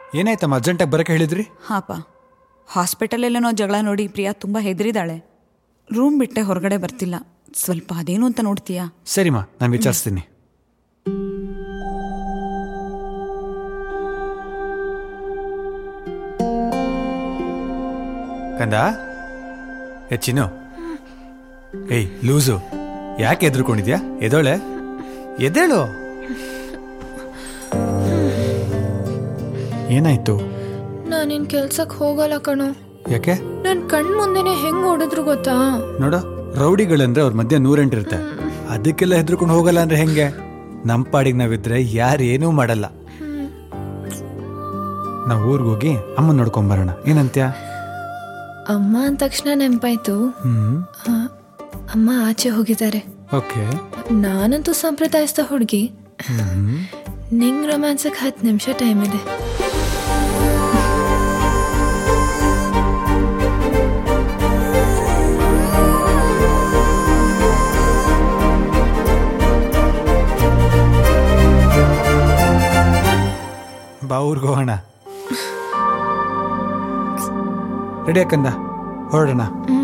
ಏನಾಯ್ತಮ್ಮ ಅರ್ಜೆಂಟಾಗಿ ಬರಕ್ಕೆ ಹೇಳಿದ್ರಿ ಹಾಪ ಹಾಸ್ಪಿಟಲಲ್ಲೇನೋ ಜಗಳ ನೋಡಿ ಪ್ರಿಯಾ ತುಂಬ ಹೆದರಿದಾಳೆ ರೂಮ್ ಬಿಟ್ಟೆ ಹೊರಗಡೆ ಬರ್ತಿಲ್ಲ ಸ್ವಲ್ಪ ಅದೇನು ಅಂತ ನೋಡ್ತೀಯಾ ಸರಿಮಾ ನಾನು ವಿಚಾರಿಸ್ತೀನಿ ಕಂದ ಏ ಚಿನ್ನು ಏಯ್ ಲೂಸು ಯಾಕೆ ಎದ್ರುಕೊಂಡಿದ್ಯಾ ಎದೋಳೆ ಎದ್ದೇಳು ಏನಾಯ್ತು ನಾನಿನ್ ಕೆಲ್ಸಕ್ಕೆ ಹೋಗಲ್ಲ ಕಣೋ ಯಾಕೆ ನನ್ ಕಣ್ ಮುಂದೆನೆ ಹೆಂಗ್ ಹೊಡೆದ್ರು ಗೊತ್ತಾ ನೋಡು ರೌಡಿಗಳಂದ್ರೆ ಅವ್ರ ಮಧ್ಯೆ ನೂರೆಂಟಿರುತ್ತೆ ಅದಕ್ಕೆಲ್ಲ ಹೆದರ್ಕೊಂಡು ಹೋಗಲ್ಲ ಅಂದ್ರೆ ಹೆಂಗೆ ನಮ್ಮ ಪಾಡಿಗೆ ನಾವಿದ್ರೆ ಯಾರು ಏನೂ ಮಾಡಲ್ಲ ನಾವು ಊರಿಗೆ ಹೋಗಿ ಅಮ್ಮ ನೋಡ್ಕೊಂಡ್ ಬರೋಣ ಏನಂತ್ಯ ಅಮ್ಮ ಅಂದ ತಕ್ಷಣ ನೆನಪಾಯ್ತು ಹ್ಮ್ ಆ, ಅಮ್ಮ ಆಚೆ ಹೋಗಿದ್ದಾರೆ ಓಕೆ ನಾನಂತೂ ಸಂಪ್ರದಾಯಸ್ಥ ಹುಡುಗಿ ನಿಂಗ್ ರೊಮ್ಯಾನ್ಸಕ್ಕೆ ಹತ್ತು ನಿಮಿಷ ಟೈಮ್ ಇದೆ ಬಾ ಊರಿಗೆ ಹೋಗೋಣ ರೆಡಿ ಹಾಕಂದ ಹೊರಡೋಣ ಹ್ಮ್